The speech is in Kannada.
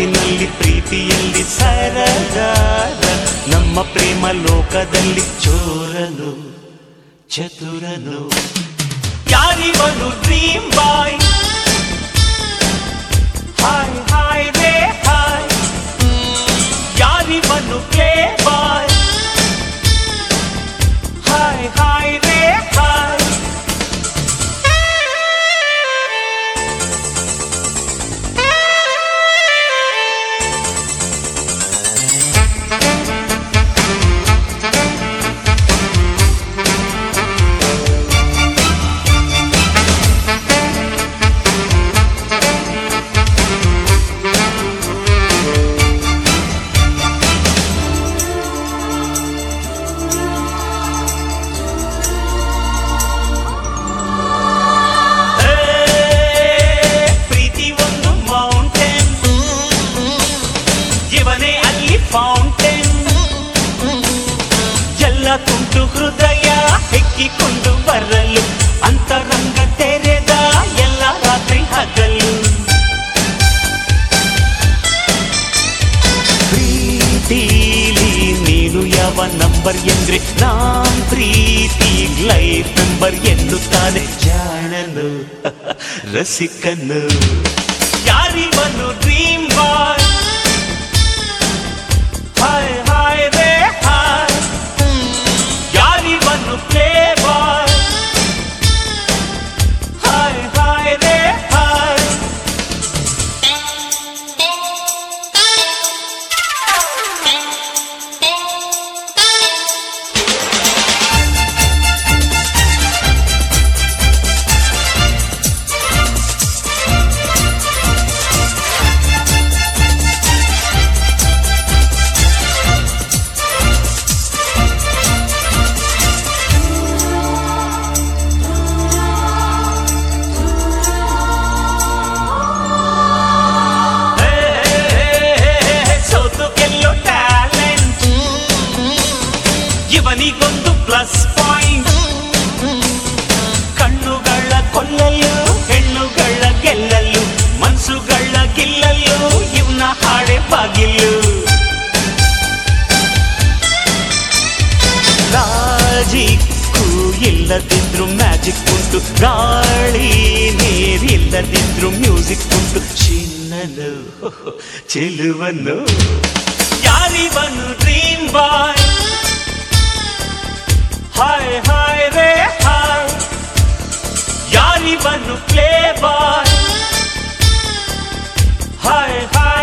ಮಾತಿನಲ್ಲಿ ಪ್ರೀತಿಯಲ್ಲಿ ಸರದಾರ ನಮ್ಮ ಪ್ರೇಮ ಲೋಕದಲ್ಲಿ ಚೋರನು ಚತುರನು ಯಾರಿವನು ಡ್ರೀಮ್ ಬಾಯ್ ಹಾಯ್ ಹಾಯ್ ರೇ ಹಾಯ್ ಯಾರಿವನು ಪ್ಲೇ ಬಾಯ್ ಹಾಯ್ ಹಾಯ್ ರೇ ಹಾಯ್ ಏ, ಪ್ರೀತಿ ಒಂದು ಮೌಂಟೇನ್ ಇವನೇ ಅಲ್ಲಿ ಫೌಂಟೇನ್ ಎಲ್ಲ ತುಂಟು ಹೃದಯ ಹೆಕ್ಕಿಕೊಂಡು ಬರಲು ಅಂತರಂಗ ತೆರೆದ ಎಲ್ಲ ರಾತ್ರಿ ಹಗಲು ಪ್ರೀತಿಲಿ ನೀನು ಯಾವ ನಂಬರ್ ಎಂದ್ರೆ ನಾನ್ ಪ್ರೀತಿ ಲೈಫ್ ನಂಬರ್ ಎನ್ನುತ್ತಾನೆ ಜಾಣನು ರಸಿಕನು ಯಾರಿವನು ಡ್ರೀಮ್ ಬಾಯ್ ಹಾಯ್ ಹಾಯ್ ರೇ ಹಾಯ್ ಯಾರಿವನು ಪ್ಲೇ ಬಾಯ್ ಹಾಯ್ ಹಾಯ್ ರೇ ಹಾಯ್ ಸೋತು ಗೆಲ್ಲೋ ಟ್ಯಾಲೆಂಟ್ ಇವನಿಗೊಂದು ಪ್ಲಸ್ ಪಾಯಿಂಟ್ ಕಣ್ಣುಗಳ ಕೊಲ್ಲಲು ಹೆಣ್ಣುಗಳ ಗೆಲ್ಲಲು ಮನ್ಸುಗಳ ಗಿಲ್ಲಲು ಇವನ ಹಾಡೆ ಬಾಗಿಲು ಲಾಜಿಕ್ಕು ಇಲ್ಲದಿದ್ರು ಮ್ಯಾಜಿಕ್ ಉಂಟು ಗಾಳಿ ನೀರಿಲ್ಲದಿದ್ರು ಮ್ಯೂಸಿಕ್ ಉಂಟು ಚಿನ್ನನು ಚೆಲುವನು ಯಾರಿವನು ಡ್ರೀಮ್ ಬಾಯ್ ಹಾಯ್ ಹಾಯ್ ರೇ ಹಾಯ್ ಯಾರಿವನು ಪ್ಲೇ ಬಾಯ್ ಹಾಯ್ ಹಾಯ್